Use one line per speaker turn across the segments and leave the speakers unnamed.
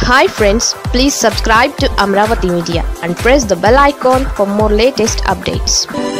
hi friends please subscribe to Amaravati media and press the bell icon for more latest updates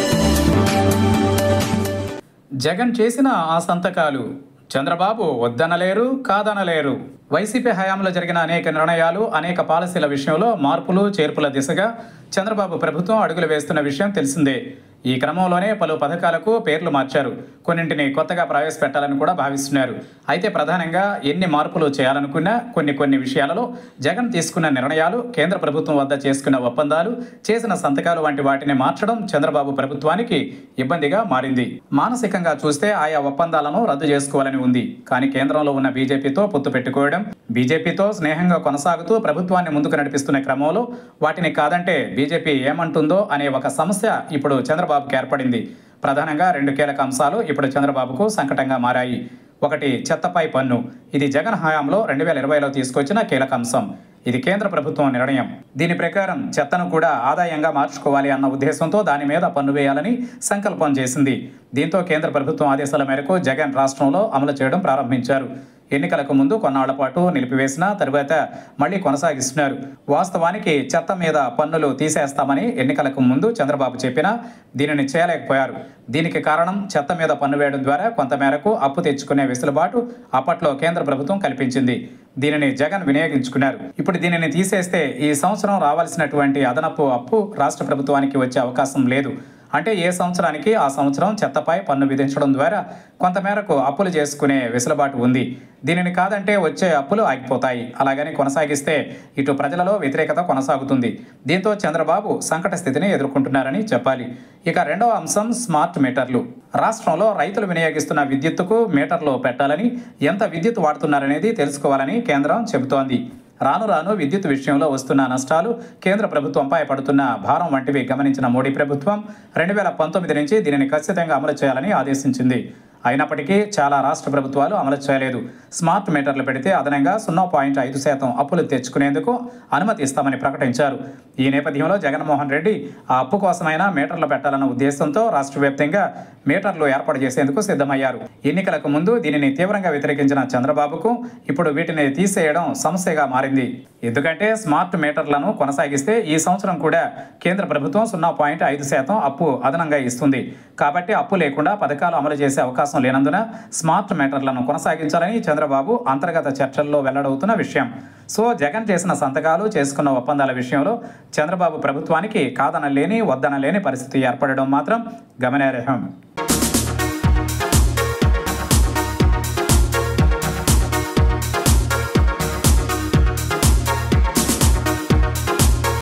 Jagan చేసిన ఆ సంతకాలు Chandrababu వద్దనలేరు కాదనలేరు YCP హయాంలో జరిగిన అనేక నిర్ణయాలు అనేక పాలసీల విషయంలో మార్పులు చేర్పుల దిశగా చంద్రబాబు ప్రభుత్వం అడుగులు వేస్తున్న విషయం తెలిసిందే ఈ క్రమంలోనే పలు పథకాలకు పేర్లు మార్చారు కొన్నింటిని కొత్తగా ప్రవేశపెట్టాలని కూడా భావిస్తున్నారు అయితే ప్రధానంగా ఎన్ని మార్పులు చేయాలనుకున్నా కొన్ని కొన్ని విషయాలలో జగన్ తీసుకున్న నిర్ణయాలు కేంద్ర ప్రభుత్వం వద్ద చేసుకున్న ఒప్పందాలు చేసిన సంతకాలు వంటి వాటిని మార్చడం చంద్రబాబు ప్రభుత్వానికి ఇబ్బందిగా మారింది మానసికంగా చూస్తే ఆయా ఒప్పందాలను రద్దు చేసుకోవాలని ఉంది కానీ కేంద్రంలో ఉన్న బీజేపీతో పొత్తు పెట్టుకోవడం బీజేపీతో స్నేహంగా కొనసాగుతూ ప్రభుత్వాన్ని ముందుకు నడిపిస్తున్న క్రమంలో వాటిని కాదంటే బీజేపీ ఏమంటుందో అనే ఒక సమస్య ఇప్పుడు చంద్రబాబుకి ఏర్పడింది ప్రధానంగా రెండు కీలక అంశాలు ఇప్పుడు చంద్రబాబుకు సంకటంగా మారాయి ఒకటి చెత్తపై పన్ను ఇది జగన్ హయాంలో రెండు వేల ఇరవైలో తీసుకొచ్చిన కీలక అంశం ఇది కేంద్ర ప్రభుత్వం నిర్ణయం దీని ప్రకారం చెత్తను కూడా ఆదాయంగా మార్చుకోవాలి అన్న ఉద్దేశంతో దాని మీద పన్ను వేయాలని సంకల్పం చేసింది దీంతో కేంద్ర ప్రభుత్వం ఆదేశాల మేరకు జగన్ రాష్ట్రంలో అమలు చేయడం ప్రారంభించారు ఎన్నికలకు ముందు కొన్నాళ్ల పాటు నిలిపివేసిన తరువాత మళ్లీ కొనసాగిస్తున్నారు వాస్తవానికి చెత్త మీద పన్నులు తీసేస్తామని ఎన్నికలకు ముందు చంద్రబాబు చెప్పినా దీనిని చేయలేకపోయారు దీనికి కారణం చెత్త మీద పన్ను వేయడం ద్వారా కొంతమేరకు అప్పు తెచ్చుకునే వెసులుబాటు అప్పట్లో కేంద్ర ప్రభుత్వం కల్పించింది దీనిని జగన్ వినియోగించుకున్నారు ఇప్పుడు దీనిని తీసేస్తే ఈ సంవత్సరం రావాల్సినటువంటి అదనపు అప్పు రాష్ట్ర ప్రభుత్వానికి వచ్చే అవకాశం లేదు అంటే ఏ సంవత్సరానికి ఆ సంవత్సరం చెత్తపై పన్ను విధించడం ద్వారా కొంతమేరకు అప్పులు చేసుకునే వెసులుబాటు ఉంది దీనిని కాదంటే వచ్చే అప్పులు ఆగిపోతాయి అలాగని కొనసాగిస్తే ఇటు ప్రజలలో వ్యతిరేకత కొనసాగుతుంది దీంతో చంద్రబాబు సంకట స్థితిని ఎదుర్కొంటున్నారని చెప్పాలి ఇక రెండవ అంశం స్మార్ట్ మీటర్లు రాష్ట్రంలో రైతులు వినియోగిస్తున్న విద్యుత్తుకు మీటర్లు పెట్టాలని ఎంత విద్యుత్ వాడుతున్నారనేది తెలుసుకోవాలని కేంద్రం చెబుతోంది రాను రాను విద్యుత్ విషయంలో వస్తున్న నష్టాలు కేంద్ర ప్రభుత్వంపై పడుతున్న భారం వంటివి గమనించిన మోడీ ప్రభుత్వం రెండు వేల పంతొమ్మిది నుంచి దీనిని ఖచ్చితంగా అమలు చేయాలని ఆదేశించింది అయినప్పటికీ చాలా రాష్ట్ర ప్రభుత్వాలు అమలు చేయలేదు స్మార్ట్ మీటర్లు పెడితే అదనంగా సున్నా పాయింట్ ఐదు శాతం అప్పులు తెచ్చుకునేందుకు అనుమతి ఇస్తామని ప్రకటించారు ఈ నేపథ్యంలో జగన్మోహన్ రెడ్డి ఆ అప్పు కోసమైనా మీటర్లు పెట్టాలన్న ఉద్దేశంతో రాష్ట్ర వ్యాప్తంగా మీటర్లు ఏర్పాటు చేసేందుకు సిద్ధమయ్యారు ఎన్నికలకు ముందు దీనిని తీవ్రంగా వ్యతిరేకించిన చంద్రబాబుకు ఇప్పుడు వీటిని తీసేయడం సమస్యగా మారింది ఎందుకంటే స్మార్ట్ మీటర్లను కొనసాగిస్తే ఈ సంవత్సరం కూడా కేంద్ర ప్రభుత్వం సున్నా పాయింట్ ఐదు శాతం అప్పు అదనంగా ఇస్తుంది కాబట్టి అప్పు లేకుండా పథకాలు అమలు చేసే అవకాశం లేనందున స్మార్ట్ మీటర్లను కొనసాగించాలని చంద్రబాబు అంతర్గత చర్చల్లో వెల్లడవుతున్న విషయం సో జగన్ చేసిన సంతకాలు చేసుకున్న ఒప్పందాల విషయంలో చంద్రబాబు ప్రభుత్వానికి కాదనలేని వద్దనలేని పరిస్థితి ఏర్పడడం మాత్రం గమనార్హం